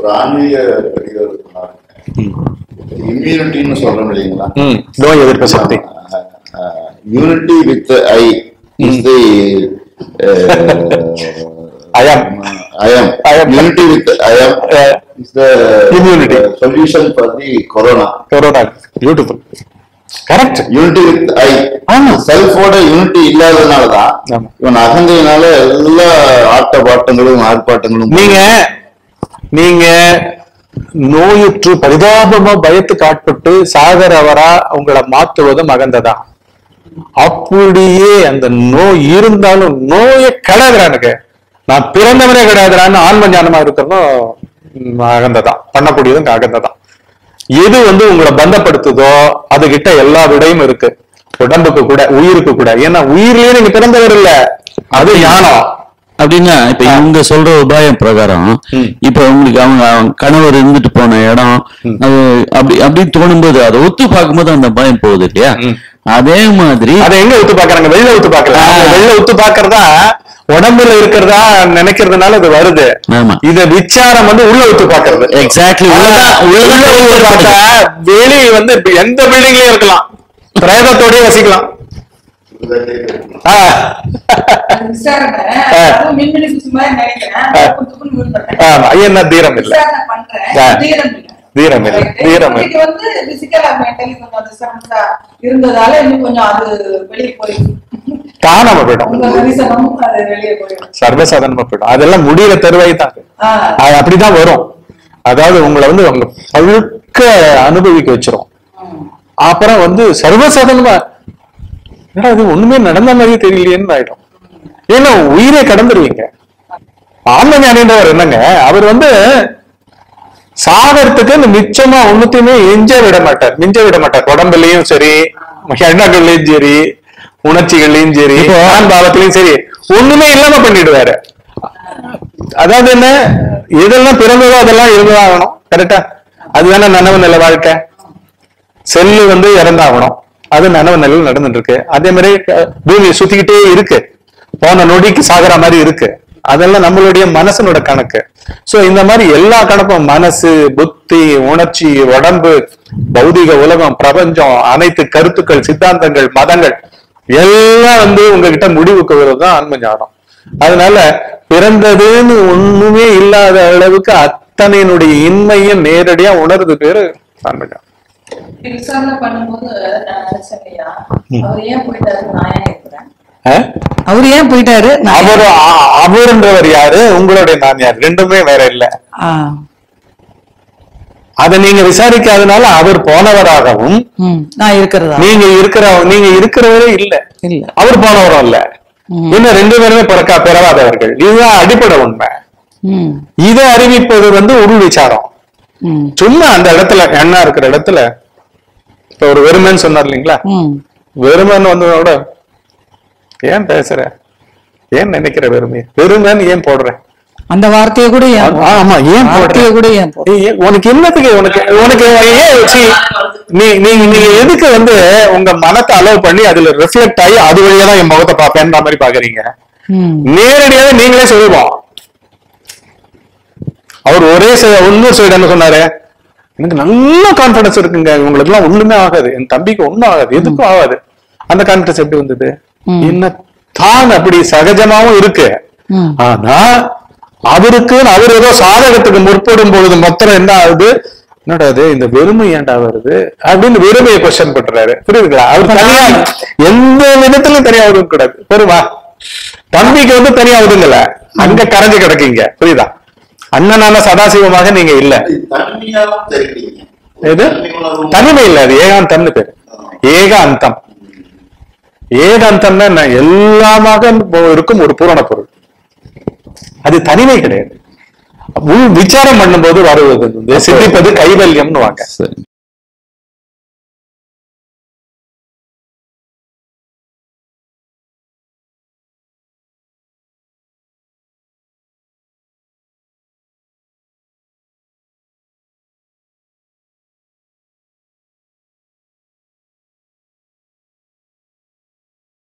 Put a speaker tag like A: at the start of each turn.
A: ஒரு ஆன்மீக பெரியவர் சொன்னாங்க இம்யூனிட்டின்னு சொல்றோம் இல்லைங்களா
B: ம் நோய் எதிர்ப்பு சக்தி
A: unity with I is the
B: I am.
A: I'm
B: I am.
A: Unity with I'm is the
B: Immunity.
A: Solution for the corona
B: corona beautiful correct
A: unity with I
B: ஆமா.
A: செல்ஃபோட யூனிட்டி இல்லாததுனாலதான்
B: ஆமா.
A: இவன் அகந்தையினால எல்லா ஆட்ட பாட்டங்களும் ஆர்ப்பாட்டங்களும்
B: நீங்க நீங்க நோயுற்று பரிதாபமா பயத்துக்கு ஆட்பட்டு சாகரவரா உங்களை மாத்துவதும் அகந்ததா அப்படியே அந்த நோய் இருந்தாலும் நோயே கிடையாதுறானுக்கு நான் பிறந்தவனே கிடையாதுறான்னு ஆன்ம ஞானமா இருக்கிறதும் ம், அகந்ததான் பண்ணக்கூடியதும் அகந்ததான் எது வந்து உங்களை பந்தப்படுத்துதோ அதுகிட்ட எல்லா விடையும் இருக்கு உடம்புக்கு கூட உயிருக்கு கூட ஏன்னா உயிர்லயே நீங்க பிறந்தவர் இல்ல அது ஞானம்
C: அப்படின்னா இப்ப இவங்க சொல்ற உபாயம் பிரகாரம்
B: ம்.
C: இப்ப உங்களுக்கு அவங்க அவங்க கணவர் இருந்துட்டு போன இடம் அது அப்படி அப்படி தோணும்போது அதை ஒத்து பார்க்கும்போது அந்த பயம் போகுது இல்லையா
B: ம்.
C: அதே மாதிரி
B: அதை எங்க உத்து பாக்குறாங்க வெளில உத்து பாக்கல
C: ஆ.
B: அவங்க வெளில உத்து பாக்குறதா உடம்புல இருக்கிறதா நினைக்கிறதுனால இது வருது
C: ஆமா.
B: இத விச்சாரம் வந்து உள்ள உத்து பாக்குறது
C: எக்ஸாக்ட்லி உள்ளதான்
B: உள்ள
C: உள்ளதான்
B: உத்து பார்த்தா வெளி வந்து இப்ப எந்த பில்டிங்லயும் இருக்கலாம் பிரேதத்தோடய வசிக்கலாம் ஆ.
D: அது விசாரணை
B: ஆ.
D: அதுவும் மின்மினி குச்சி மாதிரி நினைக்கிறேன் துப்பு துப்புன்னு விழுந்துட்டேன்.
B: ஆமா ஐயன்னா தீரம் இல்ல
D: விசாரணை பண்றேன்
B: ஆ.
D: தீரம் இல்ல
B: தீரம் இல்ல,
D: Right.
B: தீரம் இல்ல.
D: இன்னைக்கு வந்து பிசிக்கலா மென்டலி கொஞ்சம் அந்த சிரமத்தா இருந்ததால இன்னும் கொஞ்சம் அது வெளியே போயிடும்
B: காணாம போயிடும்
D: உங்க தரிசனமும் அது வெளியே போயிடும்
B: சர்வசாதாரணமா போயிடும் அதெல்லாம் முடிகிற தருவாய் தான்
D: ஆ.
B: அது அப்படிதான் வரும் அதாவது உங்களை வந்து அவங்க பழுக்க அனுபவிக்க வச்சிரும்
D: ம்.
B: அப்புறம் வந்து சர்வசாதாரணமா என்னடா இது ஒண்ணுமே நடந்த மாதிரியே தெரியலையேன்னு ஆயிடும் ஏன்னா உயிரை கடந்துருவீங்க ஆன்ம ஞானின்றவர் என்னங்க அவர் வந்து சாகறதுக்கு இந்த மிச்சமா ஒண்ணுத்தையுமே எஞ்ச விட மாட்டார் மிஞ்ச விட மாட்டார் உடம்புலயும் சரி எண்ணங்கள்லயும் சரி உணர்ச்சிகள்லயும் சரி ஆண் பாவத்திலயும் சரி ஒண்ணுமே இல்லாம பண்ணிடுவாரு அதாவது என்ன எதெல்லாம் பிறந்ததோ அதெல்லாம் இருந்துதான் ஆகணும் கரெக்டா அதுதானே நனவு நில வாழ்க்கை செல்லு வந்து இறந்தாகணும் அது நனவு நிலையில் நடந்துட்டு இருக்கு அதே மாதிரி அஹ், பூமி சுத்திக்கிட்டே இருக்கு போன நொடிக்கு சாகுற மாதிரி இருக்கு அதெல்லாம் நம்மளுடைய மனசனோட கணக்கு சோ இந்த மாதிரி எல்லா கணக்கும் மனசு புத்தி உணர்ச்சி உடம்பு பௌதிக உலகம் பிரபஞ்சம் அனைத்து கருத்துக்கள் சித்தாந்தங்கள் மதங்கள் எல்லாம் வந்து உங்ககிட்ட முடிவுக்கு வருவதுதான் ஆன்ம ஞானம் அதனால பிறந்ததுன்னு ஒண்ணுமே இல்லாத அளவுக்கு அத்தனையினுடைய இன்மையும் நேரடியா உணர்றது பேரு ஆன்ம ஞானம்
D: விசாரணை பண்ணும்போது நான் நினைச்சேன் ஐயா அவர் ஏன் போயிட்டாரு நான் ஏன் கேட்கிறேன்
B: அஹ்?
E: அவர் ஏன் போயிட்டாரு நான்
B: அவரு அ- அவருன்றவர் யாரு உங்களுடைய நான் யார் ரெண்டுமே வேற இல்ல
E: ஆ,
B: அதை நீங்க விசாரிக்காதனால அவர் போனவராகவும்
E: ம், நான் இருக்கிறதா
B: நீங்க இருக்கிற நீங்க இருக்கிறவரே இல்ல
E: இல்ல
B: அவர் போனவரும் இல்ல இன்னும் ரெண்டு பேருமே பிறக்கா பிறவாதவர்கள் இதுதான் அடிப்படை உண்மை
E: ம்,
B: இதை அறிவிப்பது வந்து உள் விசாரம்
E: ம்,
B: சும்மா அந்த இடத்துல எண்ணா இருக்கிற இடத்துல இப்ப ஒரு வெறுமைன்னு சொன்னார் இல்லைங்களா
E: ம்.
B: வெறுமைன்னு வந்ததோட ஏன் பேசுற ஏன் நினைக்கிற வெறுமை வெறுமைன்னு ஏன் போடுற
E: அந்த வார்த்தையை கூட ஏன்
B: ஆ, ஆமா ஏன்
E: வார்த்தையை
B: போடுற
E: கூட ஏன் போடுற?
B: ஏய், ஏன் உனக்கு என்னத்துக்கு உனக்கு உனக்கு ஏன் see, நீ நீங்க நீங்க எதுக்கு வந்து உங்க மனத்தை அலோவ் பண்ணி அதுல ரிஃப்ளெக்ட் ஆகி அது வழியா தான் என் முகத்தை பாப்பேன்ற மாதிரி பாக்குறீங்க
E: ம்,
B: நேரடியாவே நீங்களே சொல்லுவோம் அவர் ஒரே சை- இன்னொரு சைடு என்ன சொன்னாரு எனக்கு நல்ல கான்பிடன்ஸ் இருக்குங்க உங்களுக்கு எல்லாம் ஒண்ணுமே ஆகாது என் தம்பிக்கு ஒண்ணும் ஆகாது எதுக்கும் ஆகாது அந்த கான்பிடன்ஸ் எப்படி வந்தது என்ன தான் அப்படி சகஜமாவும் இருக்கு
E: ம்.
B: ஆனா அவருக்கு அவர் ஏதோ சாதகத்துக்கு முற்படும் பொழுது மொத்தம் என்ன ஆகுது என்னடா இது இந்த வெறுமை ஏன்டா வருது அப்படின்னு வெறுமையை கொஸ்டின் பண்றாரு புரியுதுங்களா அவர் தனியா எந்த விதத்திலும் தனியா ஒதுங்க கூடாது பெருமா தம்பிக்கு வந்து தனியா ஒதுங்கல அங்க கரைஞ்சு கிடக்கீங்க புரியுதா அண்ணனான சதாசிவமாக நீங்க இல்ல
A: தனிமையாவும் தெரியுங்க
B: எது தனிமை இல்ல அது ஏகாந்தம்னு பேரு ஏகாந்தம் ஏகாந்தம்னா என்ன எல்லாமாக இருக்கும் ஒரு பூரண பொருள் அது தனிமை கிடையாது உள் விசாரம் பண்ணும்போது வருவது வந்து சித்திப்பது கைவல்யம்னு வாங்க
C: சரி